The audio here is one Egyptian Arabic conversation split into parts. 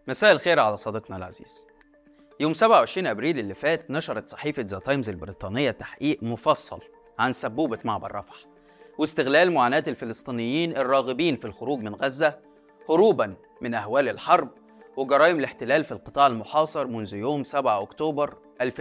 مساء الخير على صديقنا العزيز يوم 27 ابريل اللي فات نشرت صحيفه ذا تايمز البريطانيه تحقيق مفصل عن سبوبه معبر رفح واستغلال معاناه الفلسطينيين الراغبين في الخروج من غزه هروبا من اهوال الحرب وجرائم الاحتلال في القطاع المحاصر منذ يوم 7 اكتوبر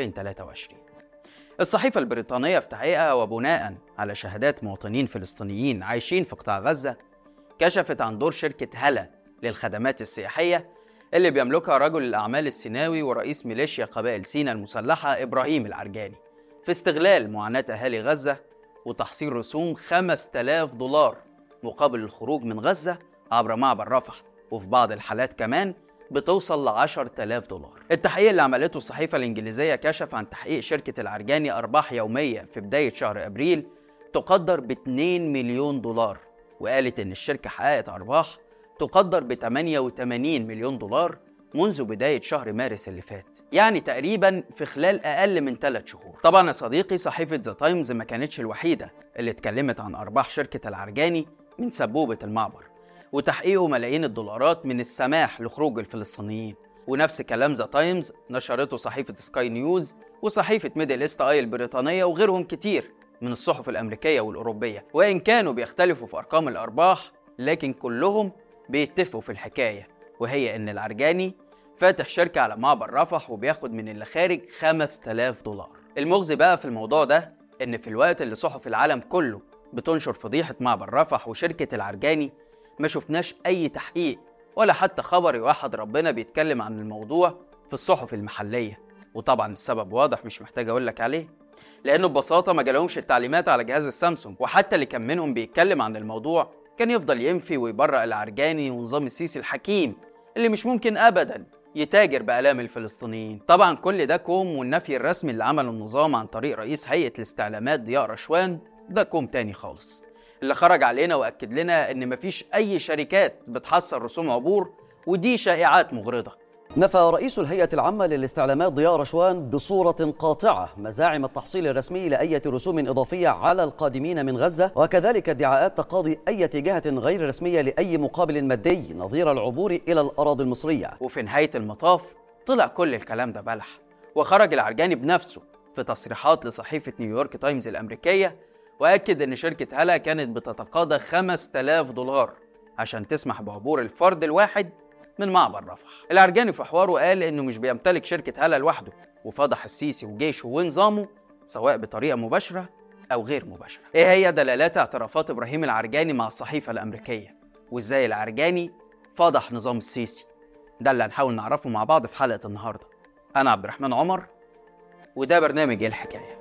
2023 الصحيفه البريطانيه في تحقيقها وبناء على شهادات مواطنين فلسطينيين عايشين في قطاع غزه كشفت عن دور شركه هلا للخدمات السياحيه اللي بيملكها رجل الأعمال السيناوي ورئيس ميليشيا قبائل سينا المسلحة إبراهيم العرجاني في استغلال معاناة أهالي غزة وتحصيل رسوم 5000 دولار مقابل الخروج من غزة عبر معبر رفح وفي بعض الحالات كمان بتوصل ل 10000 دولار. التحقيق اللي عملته الصحيفة الإنجليزية كشف عن تحقيق شركة العرجاني أرباح يومية في بداية شهر أبريل تقدر ب 2 مليون دولار وقالت إن الشركة حققت أرباح تقدر ب 88 مليون دولار منذ بداية شهر مارس اللي فات يعني تقريبا في خلال أقل من 3 شهور طبعا يا صديقي صحيفة ذا تايمز ما كانتش الوحيدة اللي اتكلمت عن أرباح شركة العرجاني من سبوبة المعبر وتحقيقه ملايين الدولارات من السماح لخروج الفلسطينيين ونفس كلام ذا تايمز نشرته صحيفة سكاي نيوز وصحيفة ميدل ايست اي البريطانية وغيرهم كتير من الصحف الأمريكية والأوروبية وإن كانوا بيختلفوا في أرقام الأرباح لكن كلهم بيتفقوا في الحكاية وهي إن العرجاني فاتح شركة على معبر رفح وبياخد من اللي خارج 5000 دولار المغزي بقى في الموضوع ده إن في الوقت اللي صحف العالم كله بتنشر فضيحة معبر رفح وشركة العرجاني ما شفناش أي تحقيق ولا حتى خبر يوحد ربنا بيتكلم عن الموضوع في الصحف المحلية وطبعا السبب واضح مش محتاج أقول لك عليه لأنه ببساطة ما جالهمش التعليمات على جهاز السامسونج وحتى اللي كان منهم بيتكلم عن الموضوع كان يفضل ينفي ويبرأ العرجاني ونظام السيسي الحكيم اللي مش ممكن أبدا يتاجر بآلام الفلسطينيين طبعا كل ده كوم والنفي الرسمي اللي عمله النظام عن طريق رئيس هيئة الاستعلامات ضياء رشوان ده كوم تاني خالص اللي خرج علينا وأكد لنا إن مفيش أي شركات بتحصل رسوم عبور ودي شائعات مغرضة نفى رئيس الهيئة العامة للاستعلامات ضياء رشوان بصورة قاطعة مزاعم التحصيل الرسمي لأية رسوم إضافية على القادمين من غزة وكذلك ادعاءات تقاضي أي جهة غير رسمية لأي مقابل مادي نظير العبور إلى الأراضي المصرية وفي نهاية المطاف طلع كل الكلام ده بلح وخرج العرجاني بنفسه في تصريحات لصحيفة نيويورك تايمز الأمريكية وأكد إن شركة هلا كانت بتتقاضى 5000 دولار عشان تسمح بعبور الفرد الواحد من معبر رفح العرجاني في حواره قال انه مش بيمتلك شركة هلا لوحده وفضح السيسي وجيشه ونظامه سواء بطريقة مباشرة أو غير مباشرة إيه هي دلالات اعترافات إبراهيم العرجاني مع الصحيفة الأمريكية وإزاي العرجاني فضح نظام السيسي ده اللي هنحاول نعرفه مع بعض في حلقة النهاردة أنا عبد الرحمن عمر وده برنامج إيه الحكايه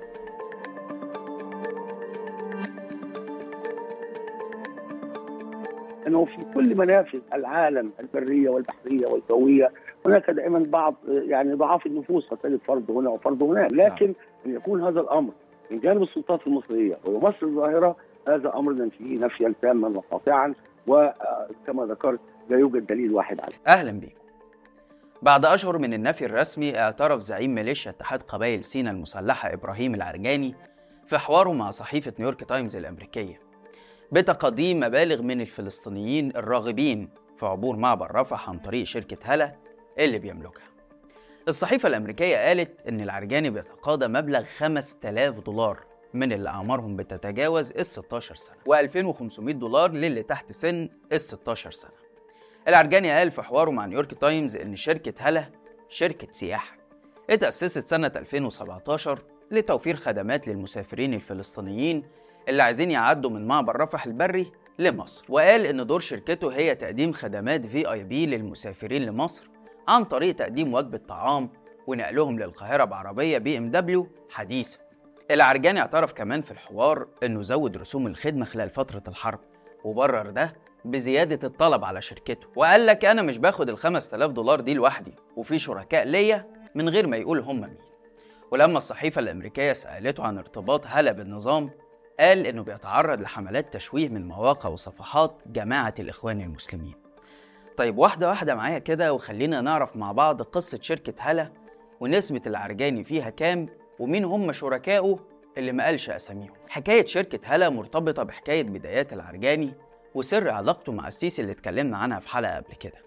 انه في كل منافذ العالم البريه والبحريه والجويه هناك دائما بعض يعني ضعاف النفوس تجد فرد هنا وفرد هناك لكن ان يكون هذا الامر من جانب السلطات المصريه ويمثل الظاهره هذا امر ننفيه نفيا تاما وقاطعا وكما ذكرت لا يوجد دليل واحد عليه. اهلا بكم. بعد اشهر من النفي الرسمي اعترف زعيم ميليشيا اتحاد قبائل سينا المسلحه ابراهيم العرجاني في حواره مع صحيفه نيويورك تايمز الامريكيه بتقديم مبالغ من الفلسطينيين الراغبين في عبور معبر رفح عن طريق شركة هلا اللي بيملكها الصحيفة الأمريكية قالت إن العرجاني بيتقاضى مبلغ 5000 دولار من اللي أعمارهم بتتجاوز ال 16 سنة و2500 دولار للي تحت سن ال 16 سنة العرجاني قال في حواره مع نيويورك تايمز إن شركة هلا شركة سياحة اتأسست سنة 2017 لتوفير خدمات للمسافرين الفلسطينيين اللي عايزين يعدوا من معبر رفح البري لمصر وقال ان دور شركته هي تقديم خدمات في اي بي للمسافرين لمصر عن طريق تقديم وجبة طعام ونقلهم للقاهرة بعربية بي ام دبليو حديثة العرجاني اعترف كمان في الحوار انه زود رسوم الخدمة خلال فترة الحرب وبرر ده بزيادة الطلب على شركته وقال لك أنا مش باخد ال 5000 دولار دي لوحدي وفي شركاء ليا من غير ما يقول هم مين ولما الصحيفة الأمريكية سألته عن ارتباط هلا بالنظام قال إنه بيتعرض لحملات تشويه من مواقع وصفحات جماعة الإخوان المسلمين. طيب واحدة واحدة معايا كده وخلينا نعرف مع بعض قصة شركة هلا ونسبة العرجاني فيها كام ومين هم شركائه اللي ما قالش أساميهم. حكاية شركة هلا مرتبطة بحكاية بدايات العرجاني وسر علاقته مع السيسي اللي اتكلمنا عنها في حلقة قبل كده.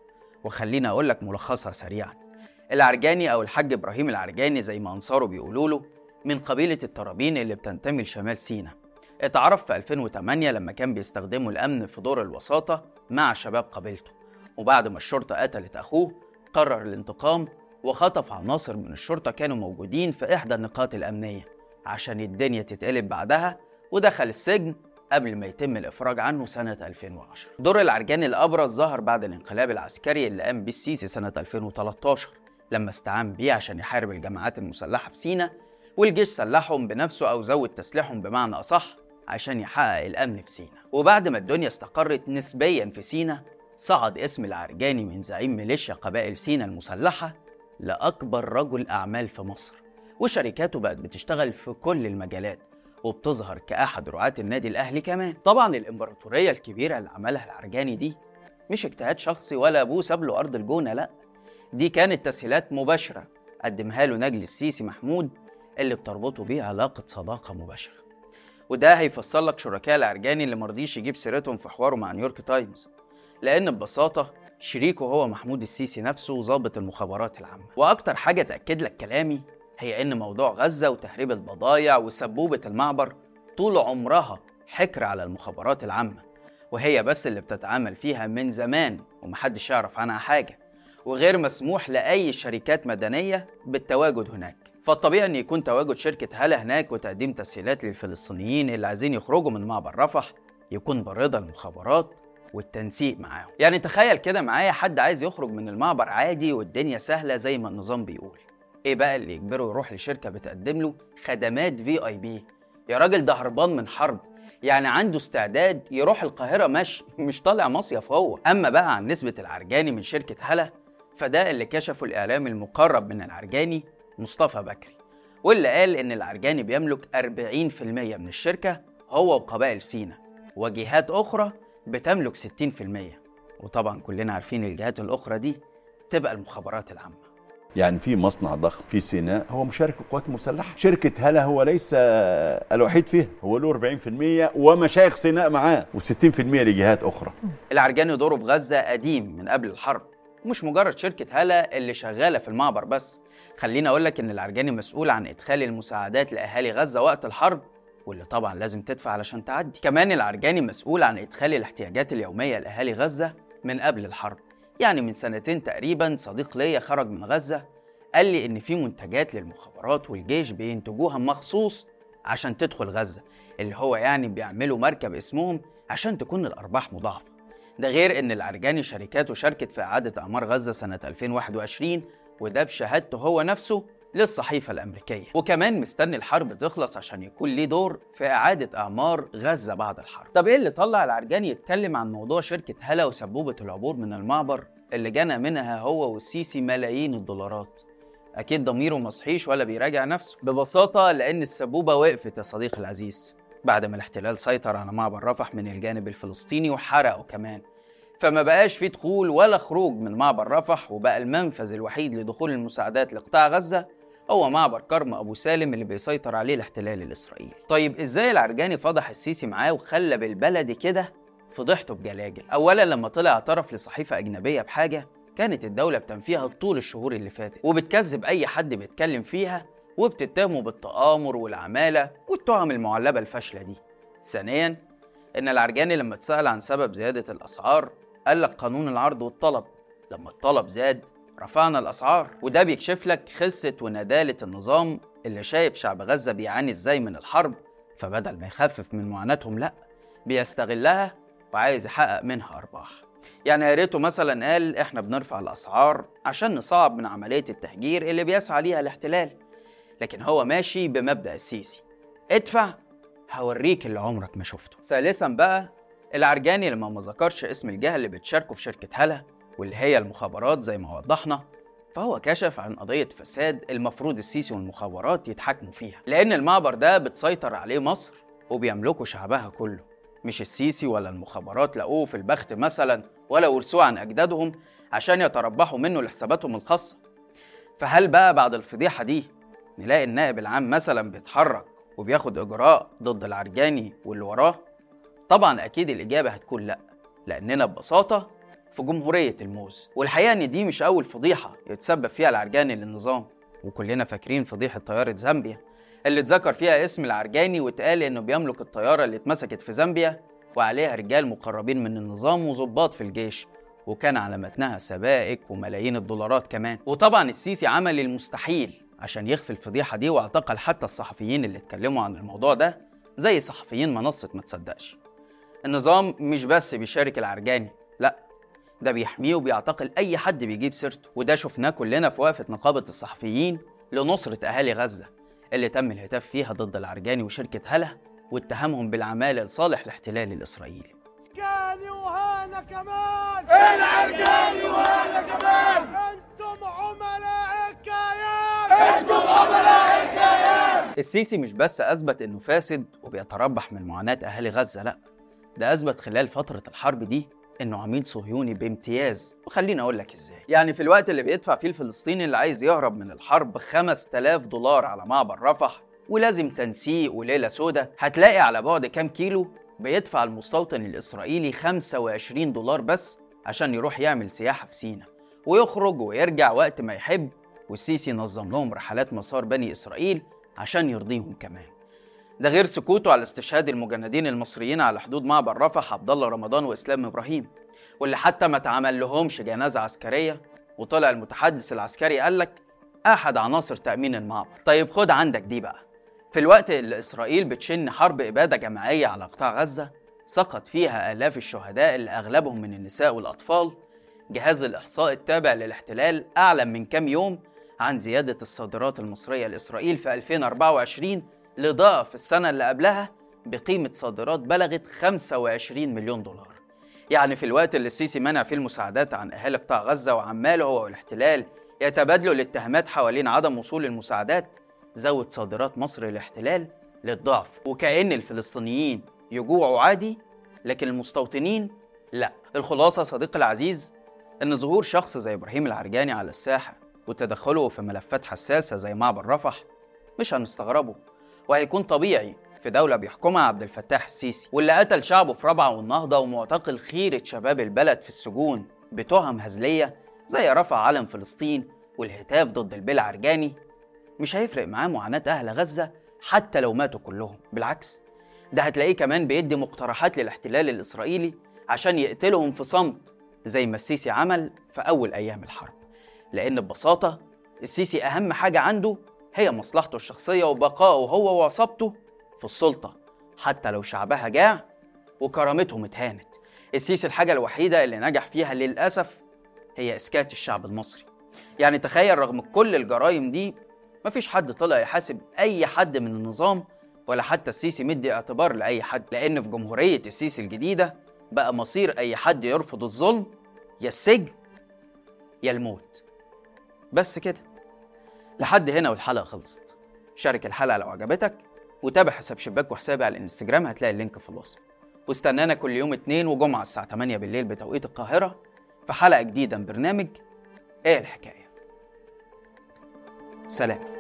وخليني أقول لك ملخصها سريعا العرجاني أو الحاج إبراهيم العرجاني زي ما أنصاره بيقولوا له من قبيلة الترابين اللي بتنتمي لشمال سيناء اتعرف في 2008 لما كان بيستخدموا الأمن في دور الوساطة مع شباب قبيلته وبعد ما الشرطة قتلت أخوه قرر الانتقام وخطف عناصر من الشرطة كانوا موجودين في إحدى النقاط الأمنية عشان الدنيا تتقلب بعدها ودخل السجن قبل ما يتم الإفراج عنه سنة 2010 دور العرجاني الأبرز ظهر بعد الانقلاب العسكري اللي قام بيه السيسي سنة 2013 لما استعان بيه عشان يحارب الجماعات المسلحة في سيناء والجيش سلحهم بنفسه أو زود تسليحهم بمعنى أصح عشان يحقق الأمن في سيناء وبعد ما الدنيا استقرت نسبيا في سيناء صعد اسم العرجاني من زعيم ميليشيا قبائل سيناء المسلحة لأكبر رجل أعمال في مصر وشركاته بقت بتشتغل في كل المجالات وبتظهر كأحد رعاة النادي الأهلي كمان طبعا الإمبراطورية الكبيرة اللي عملها العرجاني دي مش اجتهاد شخصي ولا أبوه ساب له أرض الجونة لأ دي كانت تسهيلات مباشرة قدمها له نجل السيسي محمود اللي بتربطه بيه علاقة صداقة مباشرة وده هيفسر لك شركاء العرجاني اللي مرضيش يجيب سيرتهم في حواره مع نيويورك تايمز لأن ببساطة شريكه هو محمود السيسي نفسه ضابط المخابرات العامة وأكتر حاجة تأكد لك كلامي هي إن موضوع غزة وتهريب البضايع وسبوبة المعبر طول عمرها حكر على المخابرات العامة وهي بس اللي بتتعامل فيها من زمان ومحدش يعرف عنها حاجة وغير مسموح لأي شركات مدنية بالتواجد هناك فالطبيعي ان يكون تواجد شركه هلا هناك وتقديم تسهيلات للفلسطينيين اللي عايزين يخرجوا من معبر رفح يكون برضا المخابرات والتنسيق معاهم يعني تخيل كده معايا حد عايز يخرج من المعبر عادي والدنيا سهله زي ما النظام بيقول ايه بقى اللي يجبره يروح لشركه بتقدم له خدمات في اي بي يا راجل ده هربان من حرب يعني عنده استعداد يروح القاهرة مشي مش طالع مصيف هو أما بقى عن نسبة العرجاني من شركة هلا فده اللي كشفه الإعلام المقرب من العرجاني مصطفى بكري واللي قال إن العرجاني بيملك 40% من الشركة هو وقبائل سينا وجهات أخرى بتملك 60% وطبعا كلنا عارفين الجهات الأخرى دي تبقى المخابرات العامة يعني في مصنع ضخم في سيناء هو مشارك في القوات المسلحه شركه هلا هو ليس الوحيد فيها هو له 40% ومشايخ سيناء معاه و60% لجهات اخرى العرجاني دوره في غزة قديم من قبل الحرب مش مجرد شركة هلا اللي شغالة في المعبر بس خليني أقول لك إن العرجاني مسؤول عن إدخال المساعدات لأهالي غزة وقت الحرب واللي طبعا لازم تدفع علشان تعدي كمان العرجاني مسؤول عن إدخال الاحتياجات اليومية لأهالي غزة من قبل الحرب يعني من سنتين تقريبا صديق ليا خرج من غزة قال لي إن في منتجات للمخابرات والجيش بينتجوها مخصوص عشان تدخل غزة اللي هو يعني بيعملوا مركب اسمهم عشان تكون الأرباح مضاعفة ده غير إن العرجاني شركاته شاركت في إعادة أعمار غزة سنة 2021 وده بشهادته هو نفسه للصحيفة الأمريكية وكمان مستني الحرب تخلص عشان يكون ليه دور في إعادة أعمار غزة بعد الحرب طب إيه اللي طلع العرجاني يتكلم عن موضوع شركة هلا وسبوبة العبور من المعبر اللي جنى منها هو والسيسي ملايين الدولارات أكيد ضميره مصحيش ولا بيراجع نفسه ببساطة لأن السبوبة وقفت يا صديقي العزيز بعد ما الاحتلال سيطر على معبر رفح من الجانب الفلسطيني وحرقه كمان فما بقاش في دخول ولا خروج من معبر رفح وبقى المنفذ الوحيد لدخول المساعدات لقطاع غزة هو معبر كرم أبو سالم اللي بيسيطر عليه الاحتلال الإسرائيلي طيب إزاي العرجاني فضح السيسي معاه وخلى بالبلدي كده فضحته بجلاجل أولا لما طلع اعترف لصحيفة أجنبية بحاجة كانت الدولة بتنفيها طول الشهور اللي فاتت وبتكذب أي حد بيتكلم فيها وبتتهمه بالتآمر والعمالة والتهم المعلبة الفاشلة دي ثانيا إن العرجاني لما اتسأل عن سبب زيادة الأسعار قال لك قانون العرض والطلب لما الطلب زاد رفعنا الأسعار وده بيكشف لك خسة وندالة النظام اللي شايف شعب غزة بيعاني ازاي من الحرب فبدل ما يخفف من معاناتهم لأ بيستغلها وعايز يحقق منها أرباح يعني يا ريته مثلا قال احنا بنرفع الأسعار عشان نصعب من عملية التهجير اللي بيسعى ليها الاحتلال لكن هو ماشي بمبدأ السيسي ادفع هوريك اللي عمرك ما شفته ثالثا بقى العرجاني لما ما ذكرش اسم الجهة اللي بتشاركه في شركة هلا واللي هي المخابرات زي ما وضحنا فهو كشف عن قضية فساد المفروض السيسي والمخابرات يتحاكموا فيها لأن المعبر ده بتسيطر عليه مصر وبيملكه شعبها كله مش السيسي ولا المخابرات لقوه في البخت مثلا ولا ورثوه عن أجدادهم عشان يتربحوا منه لحساباتهم الخاصة فهل بقى بعد الفضيحة دي نلاقي النائب العام مثلا بيتحرك وبياخد إجراء ضد العرجاني واللي وراه؟ طبعا أكيد الإجابة هتكون لأ لأننا ببساطة في جمهورية الموز والحقيقة إن دي مش أول فضيحة يتسبب فيها العرجاني للنظام وكلنا فاكرين فضيحة طيارة زامبيا اللي اتذكر فيها اسم العرجاني واتقال إنه بيملك الطيارة اللي اتمسكت في زامبيا وعليها رجال مقربين من النظام وظباط في الجيش وكان على متنها سبائك وملايين الدولارات كمان وطبعا السيسي عمل المستحيل عشان يخفي الفضيحة دي واعتقل حتى الصحفيين اللي اتكلموا عن الموضوع ده زي صحفيين منصة ما تصدقش النظام مش بس بيشارك العرجاني لا ده بيحميه وبيعتقل أي حد بيجيب سيرته وده شفناه كلنا في وقفة نقابة الصحفيين لنصرة أهالي غزة اللي تم الهتاف فيها ضد العرجاني وشركة هلا واتهامهم بالعمالة لصالح الاحتلال الإسرائيلي العرجاني وهانا كمان العرجاني وهانا كمان انتم عملاء الكيان انتم عملاء الكيان السيسي مش بس أثبت إنه فاسد وبيتربح من معاناة أهالي غزة لأ ده أثبت خلال فترة الحرب دي إنه عميل صهيوني بامتياز وخليني أقول لك إزاي يعني في الوقت اللي بيدفع فيه الفلسطيني اللي عايز يهرب من الحرب 5000 دولار على معبر رفح ولازم تنسيق وليلة سودة هتلاقي على بعد كام كيلو بيدفع المستوطن الإسرائيلي 25 دولار بس عشان يروح يعمل سياحة في سينا ويخرج ويرجع وقت ما يحب والسيسي نظم لهم رحلات مسار بني إسرائيل عشان يرضيهم كمان ده غير سكوته على استشهاد المجندين المصريين على حدود معبر رفح عبد الله رمضان واسلام ابراهيم واللي حتى ما اتعمل لهمش جنازه عسكريه وطلع المتحدث العسكري قال لك احد عناصر تامين المعبر طيب خد عندك دي بقى في الوقت اللي اسرائيل بتشن حرب اباده جماعيه على قطاع غزه سقط فيها الاف الشهداء اللي اغلبهم من النساء والاطفال جهاز الاحصاء التابع للاحتلال اعلن من كام يوم عن زياده الصادرات المصريه لاسرائيل في 2024 لضعف السنة اللي قبلها بقيمة صادرات بلغت 25 مليون دولار يعني في الوقت اللي السيسي منع فيه المساعدات عن أهالي قطاع غزة وعماله هو والاحتلال يتبادلوا الاتهامات حوالين عدم وصول المساعدات زود صادرات مصر للاحتلال للضعف وكأن الفلسطينيين يجوعوا عادي لكن المستوطنين لا الخلاصة صديقي العزيز إن ظهور شخص زي إبراهيم العرجاني على الساحة وتدخله في ملفات حساسة زي معبر رفح مش هنستغربه وهيكون طبيعي في دولة بيحكمها عبد الفتاح السيسي واللي قتل شعبه في رابعة والنهضة ومعتقل خيرة شباب البلد في السجون بتهم هزلية زي رفع علم فلسطين والهتاف ضد البلع عرجاني مش هيفرق معاه معاناة أهل غزة حتى لو ماتوا كلهم بالعكس ده هتلاقيه كمان بيدي مقترحات للاحتلال الإسرائيلي عشان يقتلهم في صمت زي ما السيسي عمل في أول أيام الحرب لأن ببساطة السيسي أهم حاجة عنده هي مصلحته الشخصية وبقائه هو وعصابته في السلطة حتى لو شعبها جاع وكرامتهم اتهانت السيسي الحاجة الوحيدة اللي نجح فيها للأسف هي إسكات الشعب المصري يعني تخيل رغم كل الجرائم دي مفيش حد طلع يحاسب أي حد من النظام ولا حتى السيسي مدي اعتبار لأي حد لأن في جمهورية السيسي الجديدة بقى مصير أي حد يرفض الظلم يا السجن يا الموت بس كده لحد هنا والحلقة خلصت شارك الحلقة لو عجبتك وتابع حساب شباك وحسابي على الانستجرام هتلاقي اللينك في الوصف واستنانا كل يوم اتنين وجمعة الساعة 8 بالليل بتوقيت القاهرة في حلقة جديدة من برنامج ايه الحكاية سلام